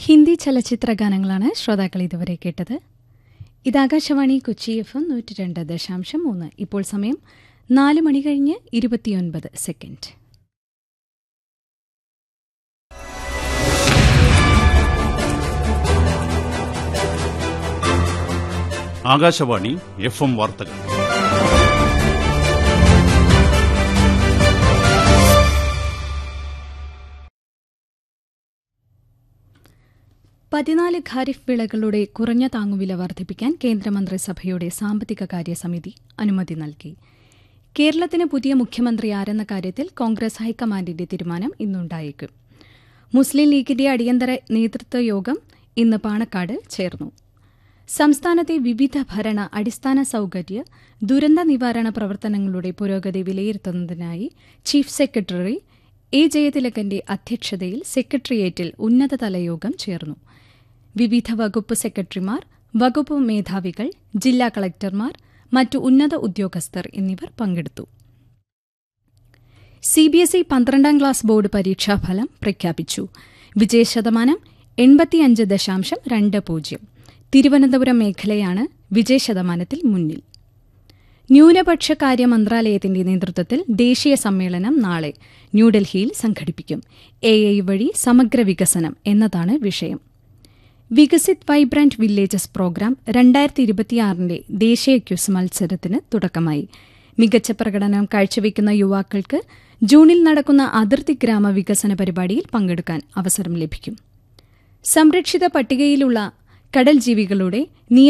ഹിന്ദി ചലച്ചിത്ര ഗാനങ്ങളാണ് ശ്രോതാക്കൾ ഇതുവരെ കേട്ടത് ഇത് ആകാശവാണി കൊച്ചി എഫ് എം നൂറ്റി രണ്ട് ദശാംശം മൂന്ന് ഇപ്പോൾ സമയം നാല് മണി കഴിഞ്ഞ് ഇരുപത്തിയൊൻപത് സെക്കൻഡ് ആകാശവാണി എഫ് എം വാർത്തകൾ പതിനാല് ഖാരിഫ് വിളകളുടെ കുറഞ്ഞ താങ്ങുവില വർദ്ധിപ്പിക്കാൻ കേന്ദ്രമന്ത്രിസഭയുടെ സാമ്പത്തിക കാര്യ സമിതി അനുമതി നൽകി കേരളത്തിന് പുതിയ മുഖ്യമന്ത്രി ആരെന്ന കാര്യത്തിൽ കോൺഗ്രസ് ഹൈക്കമാൻഡിന്റെ തീരുമാനം ഇന്നുണ്ടായേക്കും മുസ്ലിം ലീഗിന്റെ അടിയന്തര നേതൃത്വ യോഗം ഇന്ന് പാണക്കാട് ചേർന്നു സംസ്ഥാനത്തെ വിവിധ ഭരണ അടിസ്ഥാന സൌകര്യ ദുരന്ത നിവാരണ പ്രവർത്തനങ്ങളുടെ പുരോഗതി വിലയിരുത്തുന്നതിനായി ചീഫ് സെക്രട്ടറി എ ജയതിലകന്റെ അധ്യക്ഷതയിൽ സെക്രട്ടേറിയറ്റിൽ ഉന്നതതല യോഗം ചേർന്നു വിവിധ വകുപ്പ് സെക്രട്ടറിമാർ വകുപ്പ് മേധാവികൾ ജില്ലാ കളക്ടർമാർ മറ്റു ഉന്നത ഉദ്യോഗസ്ഥർ എന്നിവർ പങ്കെടുത്തു സിബിഎസ്ഇ പന്ത്രണ്ടാം ക്ലാസ് ബോർഡ് പരീക്ഷാഫലം പ്രഖ്യാപിച്ചു വിജയശതമാനം എൺപത്തിയഞ്ച് ദശാംശം രണ്ട് പൂജ്യം തിരുവനന്തപുരം മേഖലയാണ് വിജയശതമാനത്തിൽ മുന്നിൽ ന്യൂനപക്ഷ കാര്യ മന്ത്രാലയത്തിന്റെ നേതൃത്വത്തിൽ ദേശീയ സമ്മേളനം നാളെ ന്യൂഡൽഹിയിൽ സംഘടിപ്പിക്കും എ ഐ വഴി സമഗ്ര വികസനം എന്നതാണ് വിഷയം വികസിത് വൈബ്രന്റ് വില്ലേജസ് പ്രോഗ്രാം രണ്ടായിരത്തി ഇരുപത്തിയാറിന്റെ ദേശീയ ക്യൂസ് മത്സരത്തിന് തുടക്കമായി മികച്ച പ്രകടനം കാഴ്ചവെക്കുന്ന യുവാക്കൾക്ക് ജൂണിൽ നടക്കുന്ന അതിർത്തി ഗ്രാമ വികസന പരിപാടിയിൽ പങ്കെടുക്കാൻ അവസരം ലഭിക്കും സംരക്ഷിത പട്ടികയിലുള്ള കടൽ ജീവികളുടെ നിയമ